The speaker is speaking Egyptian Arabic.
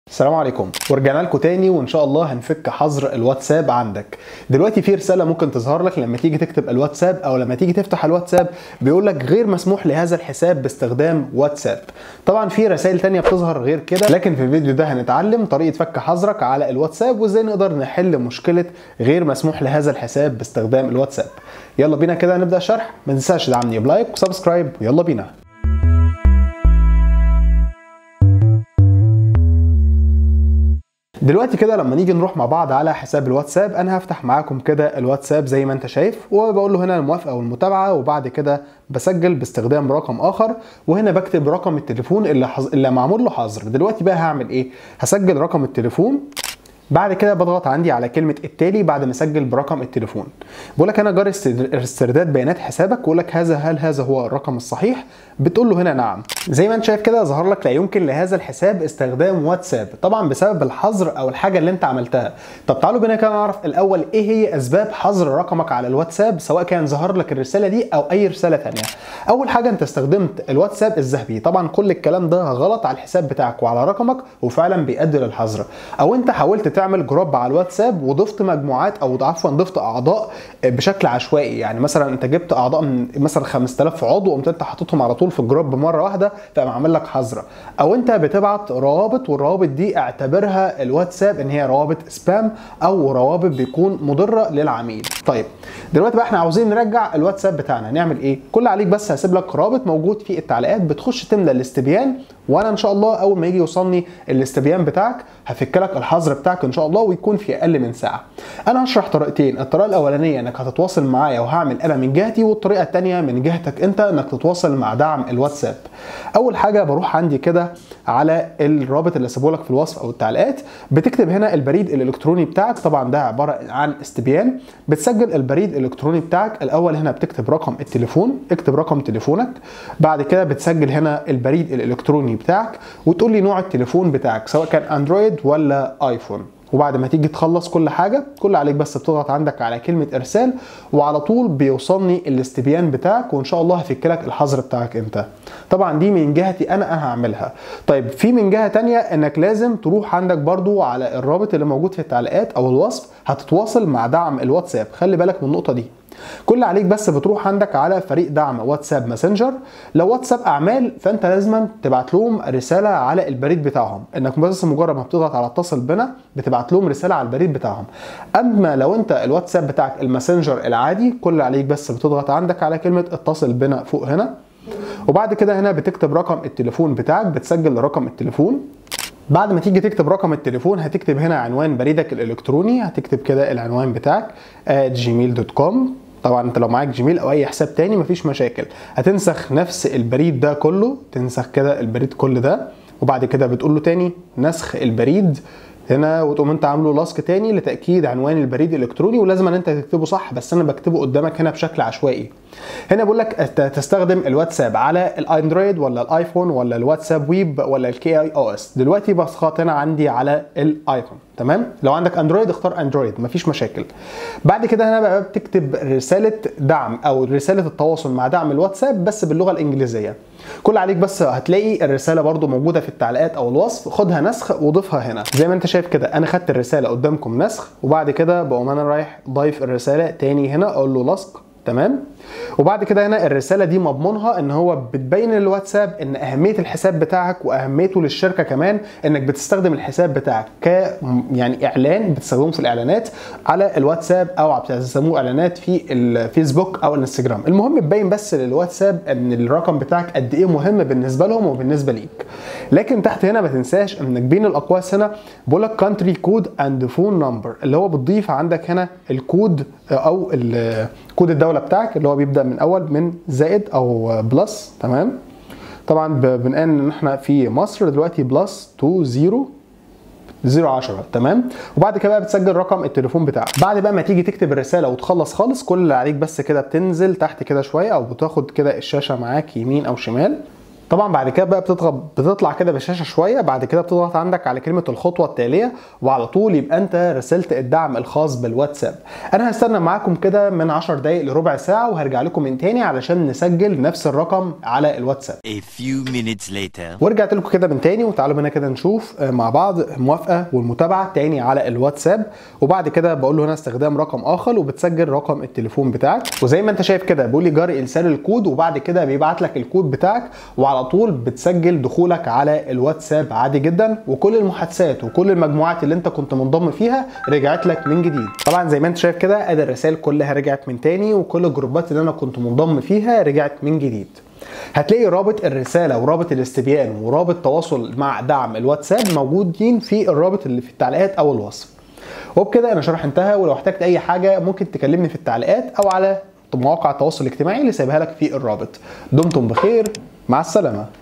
السلام عليكم ورجعنا لكم تاني وان شاء الله هنفك حظر الواتساب عندك دلوقتي في رساله ممكن تظهر لك لما تيجي تكتب الواتساب او لما تيجي تفتح الواتساب بيقول لك غير مسموح لهذا الحساب باستخدام واتساب طبعا في رسائل تانية بتظهر غير كده لكن في الفيديو ده هنتعلم طريقه فك حظرك على الواتساب وازاي نقدر نحل مشكله غير مسموح لهذا الحساب باستخدام الواتساب يلا بينا كده نبدا شرح ما تنساش تدعمني بلايك وسبسكرايب ويلا بينا دلوقتي كده لما نيجي نروح مع بعض على حساب الواتساب انا هفتح معاكم كده الواتساب زي ما انت شايف وبقول له هنا الموافقه والمتابعه وبعد كده بسجل باستخدام رقم اخر وهنا بكتب رقم التليفون اللي حظ... اللي معمول له حظر دلوقتي بقى هعمل ايه هسجل رقم التليفون بعد كده بضغط عندي على كلمه التالي بعد ما اسجل برقم التليفون بقول لك انا جاري استرداد بيانات حسابك بقول لك هذا هل هذا هو الرقم الصحيح بتقول له هنا نعم زي ما انت شايف كده ظهر لك لا يمكن لهذا الحساب استخدام واتساب طبعا بسبب الحظر او الحاجه اللي انت عملتها طب تعالوا بينا كده نعرف الاول ايه هي اسباب حظر رقمك على الواتساب سواء كان ظهر لك الرساله دي او اي رساله ثانيه اول حاجه انت استخدمت الواتساب الذهبي طبعا كل الكلام ده غلط على الحساب بتاعك وعلى رقمك وفعلا بيؤدي للحظر او انت حاولت تعمل جروب على الواتساب وضفت مجموعات او عفوا ضفت اعضاء بشكل عشوائي يعني مثلا انت جبت اعضاء من مثلا 5000 عضو وقمت انت حاططهم على طول في الجروب مره واحده فقام عامل لك حظر او انت بتبعت روابط والروابط دي اعتبرها الواتساب ان هي روابط سبام او روابط بيكون مضره للعميل طيب دلوقتي بقى احنا عاوزين نرجع الواتساب بتاعنا نعمل ايه كل عليك بس هسيب لك رابط موجود في التعليقات بتخش تملى الاستبيان وانا ان شاء الله اول ما يجي يوصلني الاستبيان بتاعك هفك لك الحظر بتاعك ان شاء الله ويكون في اقل من ساعه انا هشرح طريقتين الطريقه الاولانيه انك هتتواصل معايا وهعمل انا من جهتي والطريقه الثانيه من جهتك انت انك تتواصل مع دعم الواتساب اول حاجه بروح عندي كده على الرابط اللي سيبه لك في الوصف او التعليقات بتكتب هنا البريد الالكتروني بتاعك طبعا ده عباره عن استبيان بتسجل البريد الالكتروني بتاعك الاول هنا بتكتب رقم التليفون اكتب رقم تليفونك بعد كده بتسجل هنا البريد الالكتروني بتاعك وتقول لي نوع التليفون بتاعك سواء كان اندرويد ولا ايفون وبعد ما تيجي تخلص كل حاجه كل عليك بس بتضغط عندك على كلمه ارسال وعلى طول بيوصلني الاستبيان بتاعك وان شاء الله هفك لك الحظر بتاعك انت طبعا دي من جهتي انا انا هعملها طيب في من جهه تانية انك لازم تروح عندك برضو على الرابط اللي موجود في التعليقات او الوصف هتتواصل مع دعم الواتساب خلي بالك من النقطه دي كل عليك بس بتروح عندك على فريق دعم واتساب ماسنجر لو واتساب اعمال فانت لازما تبعت لهم رساله على البريد بتاعهم انك بس مجرد ما بتضغط على اتصل بنا بتبعت لهم رساله على البريد بتاعهم اما لو انت الواتساب بتاعك الماسنجر العادي كل عليك بس بتضغط عندك على كلمه اتصل بنا فوق هنا وبعد كده هنا بتكتب رقم التليفون بتاعك بتسجل رقم التليفون بعد ما تيجي تكتب رقم التليفون هتكتب هنا عنوان بريدك الالكتروني هتكتب كده العنوان بتاعك gmail.com طبعا انت لو معاك جيميل او اي حساب تاني مفيش مشاكل هتنسخ نفس البريد ده كله تنسخ كده البريد كل ده وبعد كده بتقول له تاني نسخ البريد هنا وتقوم انت عامله لاسك تاني لتاكيد عنوان البريد الالكتروني ولازم ان انت تكتبه صح بس انا بكتبه قدامك هنا بشكل عشوائي هنا بقول لك تستخدم الواتساب على الاندرويد ولا الايفون ولا الواتساب ويب ولا الكي اي او اس دلوقتي بضغط هنا عندي على الايفون تمام لو عندك اندرويد اختار اندرويد مفيش مشاكل بعد كده هنا بقى بتكتب رساله دعم او رساله التواصل مع دعم الواتساب بس باللغه الانجليزيه كل عليك بس هتلاقي الرساله برده موجوده في التعليقات او الوصف خدها نسخ وضيفها هنا زي ما انت شايف كده انا خدت الرساله قدامكم نسخ وبعد كده بقوم انا رايح ضايف الرساله تاني هنا اقول له لصق تمام وبعد كده هنا الرساله دي مضمونها ان هو بتبين للواتساب ان اهميه الحساب بتاعك واهميته للشركه كمان انك بتستخدم الحساب بتاعك ك يعني اعلان بتستخدمه في الاعلانات على الواتساب او بتستخدموه اعلانات في الفيسبوك او الانستجرام المهم تبين بس للواتساب ان الرقم بتاعك قد ايه مهم بالنسبه لهم وبالنسبه ليك لكن تحت هنا ما تنساش انك بين الاقواس هنا بقول لك كانتري كود اند فون نمبر اللي هو بتضيف عندك هنا الكود او كود الدوله بتاعك اللي هو بيبدا من اول من زائد او بلس تمام طبعا بنقال ان احنا في مصر دلوقتي بلس 2 0 010 تمام وبعد كده بقى بتسجل رقم التليفون بتاعك بعد بقى ما تيجي تكتب الرساله وتخلص خالص كل اللي عليك بس كده بتنزل تحت كده شويه او بتاخد كده الشاشه معاك يمين او شمال طبعا بعد كده بقى بتضغط بتطلع كده بالشاشه شويه بعد كده بتضغط عندك على كلمه الخطوه التاليه وعلى طول يبقى انت رسلت الدعم الخاص بالواتساب انا هستنى معاكم كده من 10 دقائق لربع ساعه وهرجع لكم من تاني علشان نسجل نفس الرقم على الواتساب A few minutes later. ورجعت لكم كده من تاني وتعالوا بينا كده نشوف آه، مع بعض الموافقه والمتابعه تاني على الواتساب وبعد كده بقول له هنا استخدام رقم اخر وبتسجل رقم التليفون بتاعك وزي ما انت شايف كده بيقول لي جري ارسال الكود وبعد كده بيبعت لك الكود بتاعك وعلى طول بتسجل دخولك على الواتساب عادي جدا وكل المحادثات وكل المجموعات اللي انت كنت منضم فيها رجعت لك من جديد طبعا زي ما انت شايف كده ادي الرسائل كلها رجعت من تاني وكل الجروبات اللي انا كنت منضم فيها رجعت من جديد هتلاقي رابط الرساله ورابط الاستبيان ورابط تواصل مع دعم الواتساب موجودين في الرابط اللي في التعليقات او الوصف وبكده انا شرح انتهى ولو احتجت اي حاجه ممكن تكلمني في التعليقات او على مواقع التواصل الاجتماعي اللي سايبها لك في الرابط دمتم بخير مع السلامه